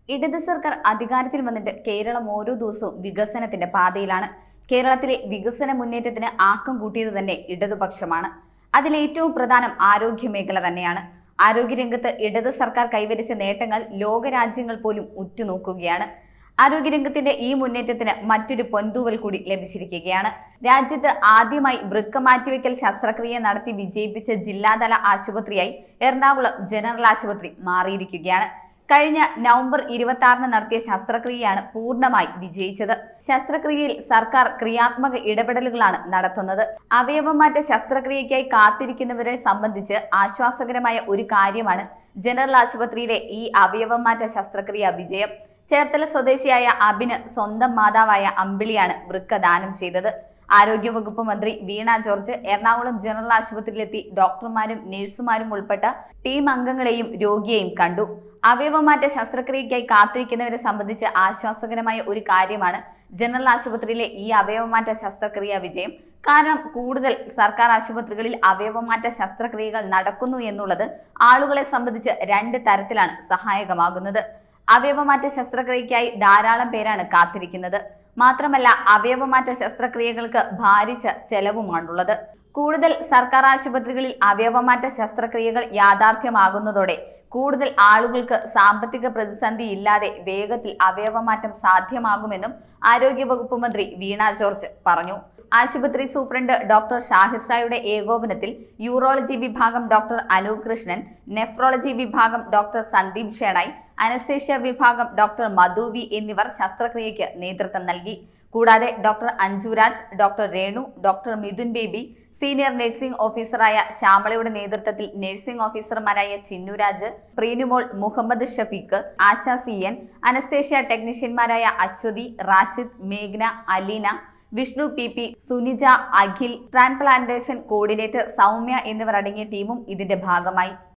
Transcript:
ഇടത് സർക്കാർ അധികാരത്തിൽ വന്നിട്ട് കേരളം ഓരോ ദിവസവും വികസനത്തിന്റെ പാതയിലാണ് കേരളത്തിലെ വികസന മുന്നേറ്റത്തിന് ആക്കം കൂട്ടിയത് തന്നെ ഇടതുപക്ഷമാണ് അതിലേറ്റവും പ്രധാനം ആരോഗ്യ മേഖല തന്നെയാണ് ആരോഗ്യരംഗത്ത് ഇടത് സർക്കാർ കൈവരിച്ച നേട്ടങ്ങൾ ലോകരാജ്യങ്ങൾ പോലും ഉറ്റുനോക്കുകയാണ് ആരോഗ്യരംഗത്തിന്റെ ഈ മുന്നേറ്റത്തിന് മറ്റൊരു പൊന്തൂവൽ കൂടി ലഭിച്ചിരിക്കുകയാണ് രാജ്യത്ത് ആദ്യമായി വൃക്ക മാറ്റിവെക്കൽ ശസ്ത്രക്രിയ നടത്തി വിജയിപ്പിച്ച ജില്ലാതല ആശുപത്രിയായി എറണാകുളം ജനറൽ ആശുപത്രി മാറിയിരിക്കുകയാണ് കഴിഞ്ഞ നവംബർ ഇരുപത്തി ആറിന് നടത്തിയ ശസ്ത്രക്രിയയാണ് പൂർണ്ണമായി വിജയിച്ചത് ശസ്ത്രക്രിയയിൽ സർക്കാർ ക്രിയാത്മക ഇടപെടലുകളാണ് നടത്തുന്നത് അവയവമാറ്റ ശസ്ത്രക്രിയയ്ക്കായി കാത്തിരിക്കുന്നവരെ സംബന്ധിച്ച് ആശ്വാസകരമായ ഒരു കാര്യമാണ് ജനറൽ ആശുപത്രിയിലെ ഈ അവയവമാറ്റ ശസ്ത്രക്രിയ വിജയം ചേർത്തല സ്വദേശിയായ അബിന് സ്വന്തം മാതാവായ അമ്പിളിയാണ് വൃക്ക ദാനം ചെയ്തത് ആരോഗ്യവകുപ്പ് മന്ത്രി വീണ ജോർജ് എറണാകുളം ജനറൽ ആശുപത്രിയിലെത്തി ഡോക്ടർമാരും നഴ്സുമാരും ഉൾപ്പെട്ട ടീം അംഗങ്ങളെയും രോഗിയെയും കണ്ടു അവയവമാറ്റ ശസ്ത്രക്രിയയ്ക്കായി കാത്തിരിക്കുന്നവരെ സംബന്ധിച്ച് ആശ്വാസകരമായ ഒരു കാര്യമാണ് ജനറൽ ആശുപത്രിയിലെ ഈ അവയവമാറ്റ ശസ്ത്രക്രിയ വിജയം കാരണം കൂടുതൽ സർക്കാർ ആശുപത്രികളിൽ അവയവമാറ്റ ശസ്ത്രക്രിയകൾ നടക്കുന്നു എന്നുള്ളത് ആളുകളെ സംബന്ധിച്ച് രണ്ട് തരത്തിലാണ് സഹായകമാകുന്നത് അവയവമാറ്റ ശസ്ത്രക്രിയയ്ക്കായി ധാരാളം പേരാണ് കാത്തിരിക്കുന്നത് മാത്രമല്ല അവയവമാറ്റ ശസ്ത്രക്രിയകൾക്ക് ഭാരിച്ച ചെലവുമാണുള്ളത് കൂടുതൽ സർക്കാർ ആശുപത്രികളിൽ അവയവമാറ്റ ശസ്ത്രക്രിയകൾ യാഥാർത്ഥ്യമാകുന്നതോടെ കൂടുതൽ ആളുകൾക്ക് സാമ്പത്തിക പ്രതിസന്ധി ഇല്ലാതെ വേഗത്തിൽ അവയവമാറ്റം സാധ്യമാകുമെന്നും ആരോഗ്യവകുപ്പ് മന്ത്രി വീണ ജോർജ് പറഞ്ഞു ആശുപത്രി സൂപ്രണ്ട് ഡോക്ടർ ഷാഹിർ ഷായുടെ ഏകോപനത്തിൽ യൂറോളജി വിഭാഗം ഡോക്ടർ അനൂപ് കൃഷ്ണൻ നെഫ്രോളജി വിഭാഗം ഡോക്ടർ സന്ദീപ് ഷേണായി അനസ്തേഷ്യ വിഭാഗം ഡോക്ടർ മധുവി എന്നിവർ ശസ്ത്രക്രിയയ്ക്ക് നേതൃത്വം നൽകി കൂടാതെ doctor Anjuraj doctor Renu doctor Mithun Baby senior nursing ഓഫീസറായ ശ്യാമളയുടെ നേതൃത്വത്തിൽ നഴ്സിംഗ് ഓഫീസർമാരായ Chinnuraj Preenumol Muhammad Shafeeq Asha C N anaesthesia ടെക്നീഷ്യന്മാരായ അശ്വതി റാഷിദ് മേഘ്ന Aleena Vishnu P P Suneeja Akhil transplantation coordinator Soumya എന്നിവർ അടങ്ങിയ ടീമും ഇതിന്റെ ഭാഗമായി